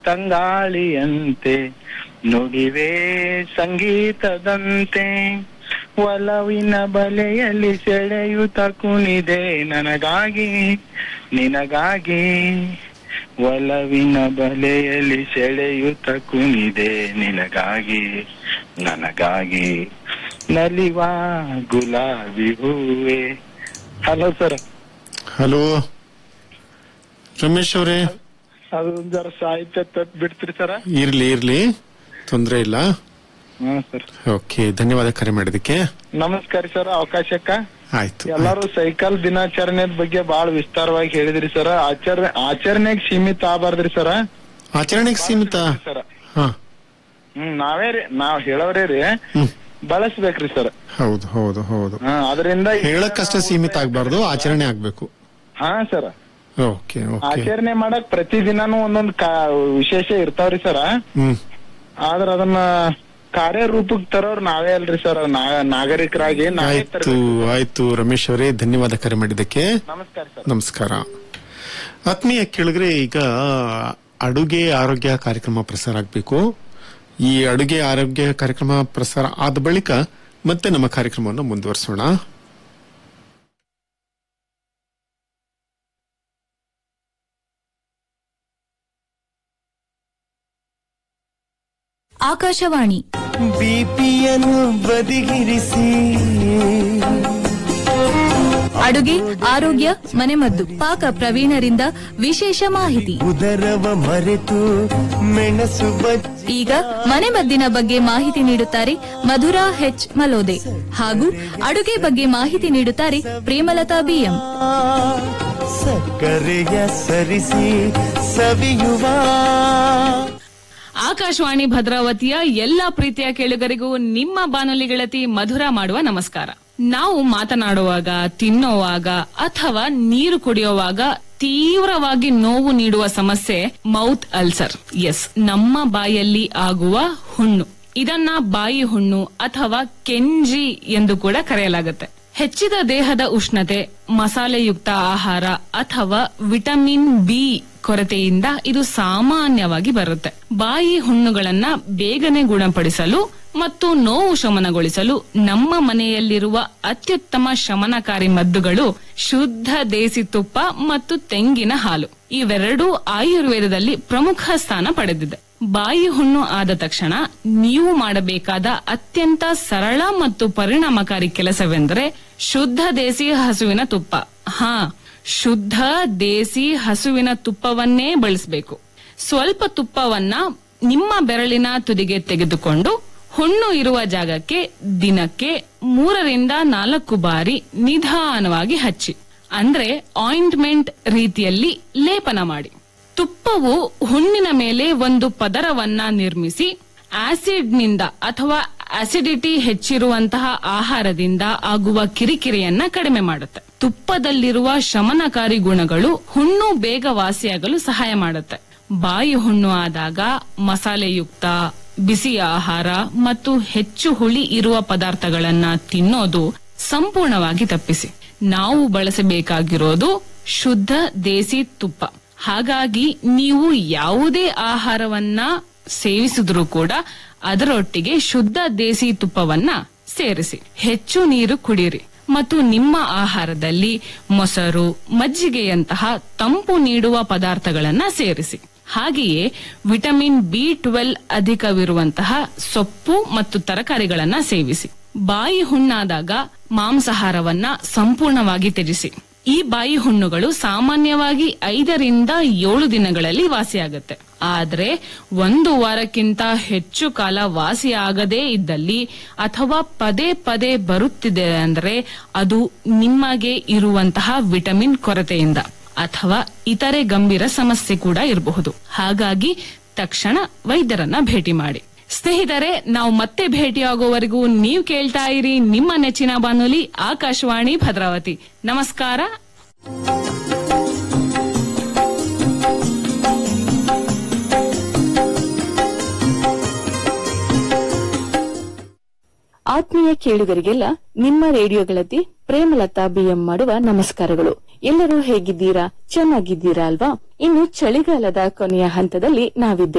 ತಂಗಾಳಿಯಂತೆ ನುಡಿವೆ ಸಂಗೀತದಂತೆ ಒಲವಿನ ಬಲೆಯಲ್ಲಿ ಸೆಳೆಯುತ್ತ ಕುಣಿದೆ ನನಗಾಗಿ ನಿನಗಾಗಿ ಒಲವಿನ ಬಲೆಯಲ್ಲಿ ಸೆಳೆಯುತ್ತ ಕುಣಿದೆ ನಿನಗಾಗಿ ನನಗಾಗಿ ನಲಿವ ಗುಲಾಬಿ ಹೂವೆ ಹಲೋ ಸರ್ ಹಲೋ ರಮೇಶ್ ಅವರೇ ಅದು ಒಂದ್ ಜರ ಸಾಹಿತ್ಯ ತಪ್ಪು ಬಿಡ್ತೀರಿ ಸರ ಇರ್ಲಿ ಇರ್ಲಿ ತೊಂದ್ರೆ ಇಲ್ಲ ಹಾ ಸರ್ ಓಕೆ ಧನ್ಯವಾದ ಕರೆ ಮಾಡಿದಕ್ಕೆ ನಮಸ್ಕಾರ ಸರ್ ಅವಕಾಶಕ್ಕ ಆಯ್ತು ಎಲ್ಲಾರು ಸೈಕಲ್ ದಿನಾಚರಣೆ ಬಗ್ಗೆ ಬಹಳ ವಿಸ್ತಾರವಾಗಿ ಹೇಳಿದ್ರಿ ಸರ್ ಆಚರಣೆ ಆಚರಣೆಗೆ ಸೀಮಿತ ಆಗಬಾರ್ದ್ರಿ ಸರ್ ಆಚರಣೆಗೆ ಸೀಮಿತ ಸರ್ ಹಾ ಹ್ಮ್ ನಾವೇ ರೀ ನಾವ್ ಹೇಳೋರೇ ರೀ ಹ್ಮ್ ಬಳಸ್ಬೇಕ್ರಿ ಸರ್ ಹೌದು ಹೌದು ಹೌದು ಹಾ ಅದರಿಂದ ಹೇಳಕ್ಕಷ್ಟೇ ಸೀಮಿತ ಆಗ್ಬಾರ್ದು ಆಚರಣೆ ಆಗ್ಬೇಕು ಹಾ ಸರ್ ಓಕೆ ಓಕೆ ಆಚರಣೆ ಮಾಡಕ್ ಪ್ರತಿ ದಿನಾನು ಒಂದೊಂದ್ ಕಾ- ವಿಶೇಷ ಇರ್ತಾವ್ರಿ ಸರ್ ಹ್ಮ್ ಆದ್ರ ಅದನ್ನ ಕಾರ್ಯರೂಪಕ್ ತರೋರ್ ನಾವೇ ಅಲ್ರಿ ಸರ್ ನಾಗರಿಕರಾಗಿ ನಾವೇ ಆಯ್ತು ತರ್ಬೇಕು. ಆಯ್ತು ರಮೇಶ್ ಅವರೇ ಧನ್ಯವಾದ ಕರೆ ಮಾಡಿದ್ದಕ್ಕೆ ನಮಸ್ಕಾರ ಸರ್ ನಮಸ್ಕಾರ ಆತ್ಮೀಯ ಕೇಳಿದ್ರೆ ಈಗ ಅಡುಗೆ ಆರೋಗ್ಯ ಕಾರ್ಯಕ್ರಮ ಪ್ರಸಾರ ಆಗಬೇಕು ಈ ಅಡುಗೆ ಆರೋಗ್ಯ ಕಾರ್ಯಕ್ರಮ ಪ್ರಸಾರ ಆದ ಬಳಿಕ ಮತ್ತೆ ನಮ್ಮ ಕಾರ್ಯಕ್ರಮವನ್ನು ಮುಂದುವರಿಸೋಣ ಆಕಾಶವಾಣಿ ಬಿಪಿಯನ್ನು ಬದಿಗಿರಿಸಿ ಅಡುಗೆ ಆರೋಗ್ಯ ಮನೆಮದ್ದು ಪಾಕ ಪ್ರವೀಣರಿಂದ ವಿಶೇಷ ಮಾಹಿತಿ ಉದರವ ಮರೆತು ಮೆಣಸು ಬಚ್ಚಿ ಈಗ ಮನೆಮದ್ದಿನ ಬಗ್ಗೆ ಮಾಹಿತಿ ನೀಡುತ್ತಾರೆ ಮಧುರಾ ಹೆಚ್ ಮಲೋದೆ ಹಾಗೂ ಅಡುಗೆ ಬಗ್ಗೆ ಮಾಹಿತಿ ನೀಡುತ್ತಾರೆ ಪ್ರೇಮಲತಾ ಬಿಎಂ ಸಕ್ಕರೆಯ ಸರಿಸಿ ಸವಿಯುವ ಆಕಾಶವಾಣಿ ಭದ್ರಾವತಿಯ ಎಲ್ಲಾ ಪ್ರೀತಿಯ ಕೇಳುಗರಿಗೂ ನಿಮ್ಮ ಬಾನುಲಿ ಗೆಳತಿ ಮಧುರ ಮಾಡುವ ನಮಸ್ಕಾರ ನಾವು ಮಾತನಾಡುವಾಗ ತಿನ್ನುವಾಗ ಅಥವಾ ನೀರು ಕುಡಿಯುವಾಗ ತೀವ್ರವಾಗಿ ನೋವು ನೀಡುವ ಸಮಸ್ಯೆ ಮೌತ್ ಅಲ್ಸರ್ ಎಸ್ ನಮ್ಮ ಬಾಯಲ್ಲಿ ಆಗುವ ಹುಣ್ಣು ಇದನ್ನ ಬಾಯಿ ಹುಣ್ಣು ಅಥವಾ ಕೆಂಜಿ ಎಂದು ಕೂಡ ಕರೆಯಲಾಗುತ್ತೆ ಹೆಚ್ಚಿದ ದೇಹದ ಉಷ್ಣತೆ ಮಸಾಲೆಯುಕ್ತ ಆಹಾರ ಅಥವಾ ವಿಟಮಿನ್ ಬಿ ಕೊರತೆಯಿಂದ ಇದು ಸಾಮಾನ್ಯವಾಗಿ ಬರುತ್ತೆ ಬಾಯಿ ಹುಣ್ಣುಗಳನ್ನ ಬೇಗನೆ ಗುಣಪಡಿಸಲು ಮತ್ತು ನೋವು ಶಮನಗೊಳಿಸಲು ನಮ್ಮ ಮನೆಯಲ್ಲಿರುವ ಅತ್ಯುತ್ತಮ ಶಮನಕಾರಿ ಮದ್ದುಗಳು ಶುದ್ಧ ದೇಸಿ ತುಪ್ಪ ಮತ್ತು ತೆಂಗಿನ ಹಾಲು ಇವೆರಡೂ ಆಯುರ್ವೇದದಲ್ಲಿ ಪ್ರಮುಖ ಸ್ಥಾನ ಪಡೆದಿದೆ ಬಾಯಿ ಹುಣ್ಣು ಆದ ತಕ್ಷಣ ನೀವು ಮಾಡಬೇಕಾದ ಅತ್ಯಂತ ಸರಳ ಮತ್ತು ಪರಿಣಾಮಕಾರಿ ಕೆಲಸವೆಂದರೆ ಶುದ್ಧ ದೇಸಿ ಹಸುವಿನ ತುಪ್ಪ ಹಾ ಶುದ್ಧ ದೇಸಿ ಹಸುವಿನ ತುಪ್ಪವನ್ನೇ ಬಳಸಬೇಕು ಸ್ವಲ್ಪ ತುಪ್ಪವನ್ನ ನಿಮ್ಮ ಬೆರಳಿನ ತುದಿಗೆ ತೆಗೆದುಕೊಂಡು ಹುಣ್ಣು ಇರುವ ಜಾಗಕ್ಕೆ ದಿನಕ್ಕೆ ಮೂರರಿಂದ ನಾಲ್ಕು ಬಾರಿ ನಿಧಾನವಾಗಿ ಹಚ್ಚಿ ಅಂದ್ರೆ ಆಯಿಂಟ್ಮೆಂಟ್ ರೀತಿಯಲ್ಲಿ ಲೇಪನ ಮಾಡಿ ತುಪ್ಪವು ಹುಣ್ಣಿನ ಮೇಲೆ ಒಂದು ಪದರವನ್ನ ನಿರ್ಮಿಸಿ ಆಸಿಡ್ನಿಂದ ಅಥವಾ ಅಸಿಡಿಟಿ ಹೆಚ್ಚಿರುವಂತಹ ಆಹಾರದಿಂದ ಆಗುವ ಕಿರಿಕಿರಿಯನ್ನ ಕಡಿಮೆ ಮಾಡುತ್ತೆ ತುಪ್ಪದಲ್ಲಿರುವ ಶಮನಕಾರಿ ಗುಣಗಳು ಹುಣ್ಣು ಬೇಗ ವಾಸಿಯಾಗಲು ಸಹಾಯ ಮಾಡುತ್ತೆ ಬಾಯಿ ಹುಣ್ಣು ಆದಾಗ ಮಸಾಲೆಯುಕ್ತ ಬಿಸಿ ಆಹಾರ ಮತ್ತು ಹೆಚ್ಚು ಹುಳಿ ಇರುವ ಪದಾರ್ಥಗಳನ್ನ ತಿನ್ನೋದು ಸಂಪೂರ್ಣವಾಗಿ ತಪ್ಪಿಸಿ ನಾವು ಬಳಸಬೇಕಾಗಿರೋದು ಶುದ್ಧ ದೇಸಿ ತುಪ್ಪ ಹಾಗಾಗಿ ನೀವು ಯಾವುದೇ ಆಹಾರವನ್ನ ಸೇವಿಸಿದ್ರೂ ಕೂಡ ಅದರೊಟ್ಟಿಗೆ ಶುದ್ಧ ದೇಸಿ ತುಪ್ಪವನ್ನ ಸೇರಿಸಿ ಹೆಚ್ಚು ನೀರು ಕುಡಿಯಿರಿ ಮತ್ತು ನಿಮ್ಮ ಆಹಾರದಲ್ಲಿ ಮೊಸರು ಮಜ್ಜಿಗೆಯಂತಹ ತಂಪು ನೀಡುವ ಪದಾರ್ಥಗಳನ್ನ ಸೇರಿಸಿ ಹಾಗೆಯೇ ವಿಟಮಿನ್ ಬಿ ಟ್ವೆಲ್ ಅಧಿಕವಿರುವಂತಹ ಸೊಪ್ಪು ಮತ್ತು ತರಕಾರಿಗಳನ್ನ ಸೇವಿಸಿ ಬಾಯಿ ಹುಣ್ಣಾದಾಗ ಮಾಂಸಾಹಾರವನ್ನ ಸಂಪೂರ್ಣವಾಗಿ ತ್ಯಜಿಸಿ ಈ ಬಾಯಿ ಹುಣ್ಣುಗಳು ಸಾಮಾನ್ಯವಾಗಿ ಐದರಿಂದ ಏಳು ದಿನಗಳಲ್ಲಿ ವಾಸಿಯಾಗುತ್ತೆ ಆದ್ರೆ ಒಂದು ವಾರಕ್ಕಿಂತ ಹೆಚ್ಚು ಕಾಲ ವಾಸಿಯಾಗದೇ ಇದ್ದಲ್ಲಿ ಅಥವಾ ಪದೇ ಪದೇ ಬರುತ್ತಿದೆ ಅಂದ್ರೆ ಅದು ನಿಮಗೆ ಇರುವಂತಹ ವಿಟಮಿನ್ ಕೊರತೆಯಿಂದ ಅಥವಾ ಇತರೆ ಗಂಭೀರ ಸಮಸ್ಯೆ ಕೂಡ ಇರಬಹುದು ಹಾಗಾಗಿ ತಕ್ಷಣ ವೈದ್ಯರನ್ನ ಭೇಟಿ ಮಾಡಿ ಸ್ನೇಹಿತರೆ ನಾವು ಮತ್ತೆ ಭೇಟಿಯಾಗುವವರೆಗೂ ನೀವು ಕೇಳ್ತಾ ಇರಿ ನಿಮ್ಮ ನೆಚ್ಚಿನ ಬಾನುಲಿ ಆಕಾಶವಾಣಿ ಭದ್ರಾವತಿ ನಮಸ್ಕಾರ ಆತ್ಮೀಯ ಕೇಳುಗರಿಗೆಲ್ಲ ನಿಮ್ಮ ರೇಡಿಯೋ ಗೆಳತಿ ಪ್ರೇಮಲತಾ ಬಿಎಂ ಮಾಡುವ ನಮಸ್ಕಾರಗಳು ಎಲ್ಲರೂ ಹೇಗಿದ್ದೀರಾ ಚೆನ್ನಾಗಿದ್ದೀರಾ ಅಲ್ವಾ ಇನ್ನು ಚಳಿಗಾಲದ ಕೊನೆಯ ಹಂತದಲ್ಲಿ ನಾವಿದ್ದೇವೆ